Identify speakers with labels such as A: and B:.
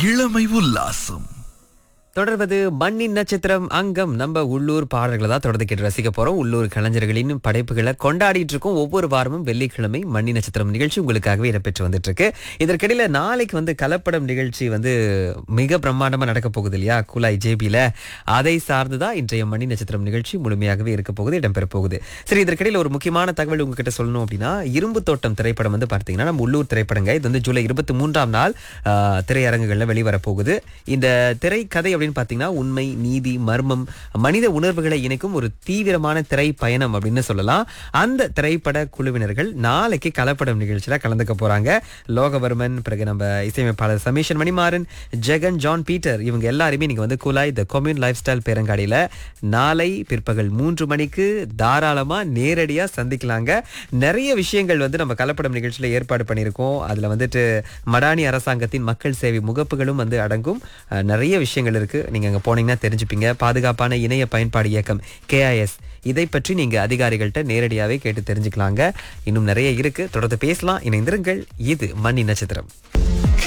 A: இளமை உல்லாசம்
B: தொடர்வது மண்ணின் நட்சத்திரம் அங்கம் நம்ம உள்ளூர் பாடல்களை தான் தொடர்ந்து கேட்டு ரசிக்க போறோம் உள்ளூர் கலைஞர்களின் படைப்புகளை கொண்டாடிட்டு இருக்கோம் ஒவ்வொரு வாரமும் வெள்ளிக்கிழமை மண்ணின் நட்சத்திரம் நிகழ்ச்சி உங்களுக்காகவே இடம்பெற்று வந்துட்டு இருக்கு இதற்கிடையில நாளைக்கு வந்து கலப்படம் நிகழ்ச்சி வந்து மிக பிரம்மாண்டமா நடக்க போகுது இல்லையா குலாய் ஜேபியில அதை சார்ந்துதான் இன்றைய மண்ணின் நட்சத்திரம் நிகழ்ச்சி முழுமையாகவே இருக்க போகுது இடம்பெற போகுது சரி இதற்கிடையில ஒரு முக்கியமான தகவல் உங்ககிட்ட சொல்லணும் அப்படின்னா இரும்பு தோட்டம் திரைப்படம் வந்து பார்த்தீங்கன்னா நம்ம உள்ளூர் திரைப்படங்க இது வந்து ஜூலை இருபத்தி மூன்றாம் நாள் ஆஹ், திரையரங்குகள்ல வெளிவர போகுது இந்த திரைக்கதை அப்படின்னு பார்த்தீங்கன்னா உண்மை நீதி மர்மம் மனித உணர்வுகளை இணைக்கும் ஒரு தீவிரமான திரை பயணம் அப்படின்னு சொல்லலாம் அந்த திரைப்பட குழுவினர்கள் நாளைக்கு கலப்படம் நிகழ்ச்சியில கலந்துக்க போறாங்க லோகவர்மன் பிறகு நம்ம இசையமைப்பாளர் சமீஷன் மணிமாறன் ஜெகன் ஜான் பீட்டர் இவங்க எல்லாருமே நீங்க வந்து Kulai the Commune lifestyle பேரங்காடியில நாளை பிற்பகல் மூன்று மணிக்கு தாராளமா நேரடியா சந்திக்கலாங்க நிறைய விஷயங்கள் வந்து நம்ம கலப்படம் நிகழ்ச்சியில ஏற்பாடு பண்ணியிருக்கோம் அதுல வந்துட்டு மடானி அரசாங்கத்தின் மக்கள் சேவை முகப்புகளும் வந்து அடங்கும் அஹ், நிறைய விஷயங்கள் இருக்கு நீங்க அங்க போனீங்கன்னா தெரிஞ்சுப்பீங்க பாதுகாப்பான இணைய பயன்பாடு இயக்கம் கேஐஎஸ் இதை பற்றி நீங்க அதிகாரிகள்கிட்ட நேரடியாவே கேட்டு தெரிஞ்சுக்கலாங்க இன்னும் நிறைய இருக்கு தொடர்ந்து பேசலாம் இணைந்திருங்கள் இது மணி நட்சத்திரம்